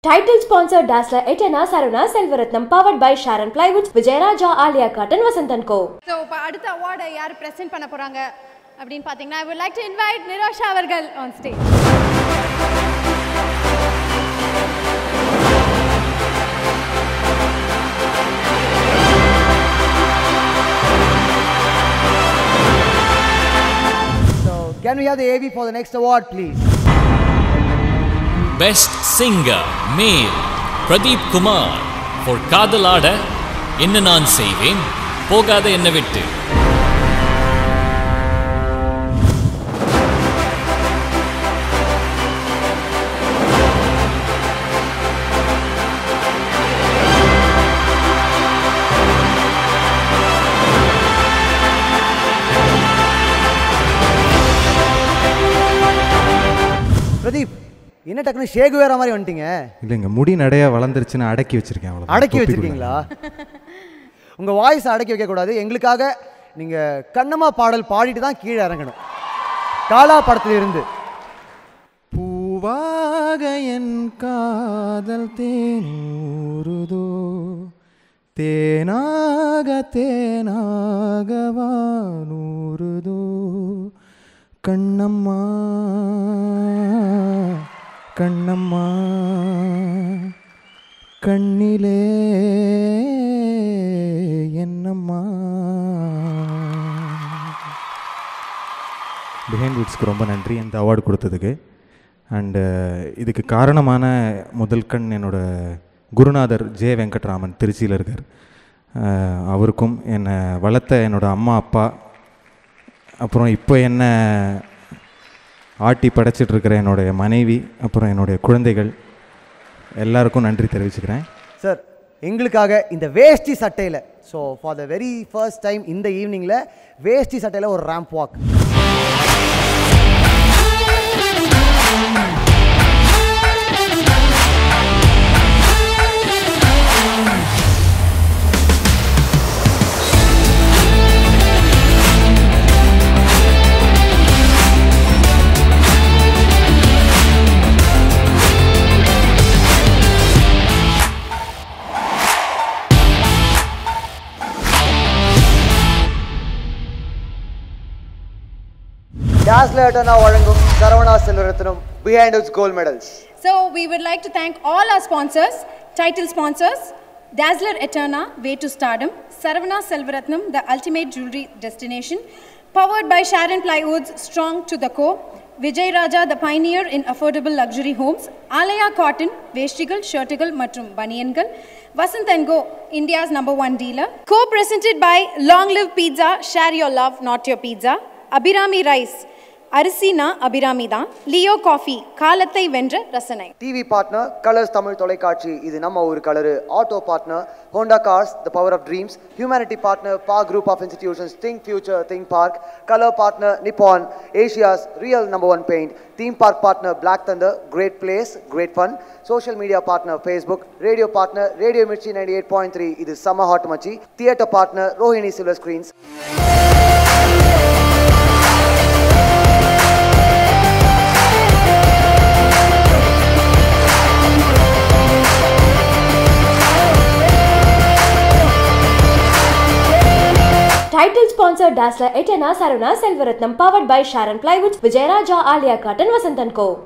Title sponsor Dazzler Etana Saruna Selvaratnam powered by Sharon Plywoods Vijayaraja Alia Cotton Vasantan Co. So இப்போ அடுத்த அவார்டை யார் present பண்ண போகிறாங்க அப்படின்னு பார்த்தீங்கன்னா I would like to invite Nirosha அவர்கள் on stage So, can we have the AV for the next award, please? Best singer male Pradeep Kumar for காதலாட என்ன நான் செய்வேன் போகாத என்ன விட்டு பிரதீப் என்ன டக்குனு ஷேகு வேற மாதிரி வந்துட்டீங்க இல்லைங்க முடி நிறையா வளர்ந்துருச்சுன்னு அடக்கி வச்சிருக்கேன் அவ்வளோ அடக்கி வச்சிருக்கீங்களா உங்க வாய்ஸ் அடக்கி வைக்க கூடாது எங்களுக்காக நீங்க கண்ணம்மா பாடல் பாடிட்டு தான் கீழே இறங்கணும் காலா படத்துல இருந்து பூவாக என் காதல் தேனூறுதோ தேனாக தேனாக வானூறுதோ கண்ணம்மா கண்ணம்மா கண்ணிலே என்னம்மா பிஹைண்ட் வுட்ஸ்க்கு ரொம்ப நன்றி இந்த அவார்டு கொடுத்ததுக்கு அண்டு இதுக்கு காரணமான முதல் கண் என்னோட குருநாதர் ஜே வெங்கட்ராமன் திருச்சியில் இருக்கார் அஹ், அவருக்கும் என்னை வளர்த்த என்னோட அம்மா அப்பா அப்புறம் இப்போ என்ன ஆட்டி படைச்சிட்டு இருக்கிற என்னுடைய மனைவி அப்புறம் என்னுடைய குழந்தைகள் எல்லாருக்கும் நன்றி தெரிவிச்சுக்கிறேன் சார் எங்களுக்காக இந்த வேஷ்டி சட்டையில் so for the very first time இந்த ஈவினிங்கில் வேஷ்டி சட்டையில் ஒரு ரேம்ப் வாக் டாஸ்லேட்டனா வழங்கும் Saravana Selvarathnam behind its gold medals So we would like to thank all our sponsors, title sponsors, Dazzler Eterna, Way to Stardom, Saravana Selvaratnam, the ultimate jewelry destination, powered by Sharon Plywoods, strong to the core, Vijay Raja, the pioneer in affordable luxury homes, Alaya Cotton, Veshtigal, Shirtigal மற்றும் பனியன்கள் Vasant and Go, India's number one dealer. Co-presented by Long Live Pizza, share your love, not your pizza. Abhirami Rice, அரிசினா Abirami தான் Leo coffee காலத்தை வென்ற ரசனை TV partner colours Tamil தொலைக்காட்சி இது நம்ம ஊர் colour auto partner Honda cars the power of dreams humanity partner பா group of institutions think future think park colour partner Nippon Asia's real number one paint theme park partner Black Thunder great place great fun social media partner Facebook radio partner radio Mirchi ninety eight point three இது சம்ம hot மச்சி theatre partner Rohini silver screens Title sponsor Dazzler Etana Saruna Selvaratnam powered by Sharon Plywoods Vijayaraja Alia Cotton Vasantan Co.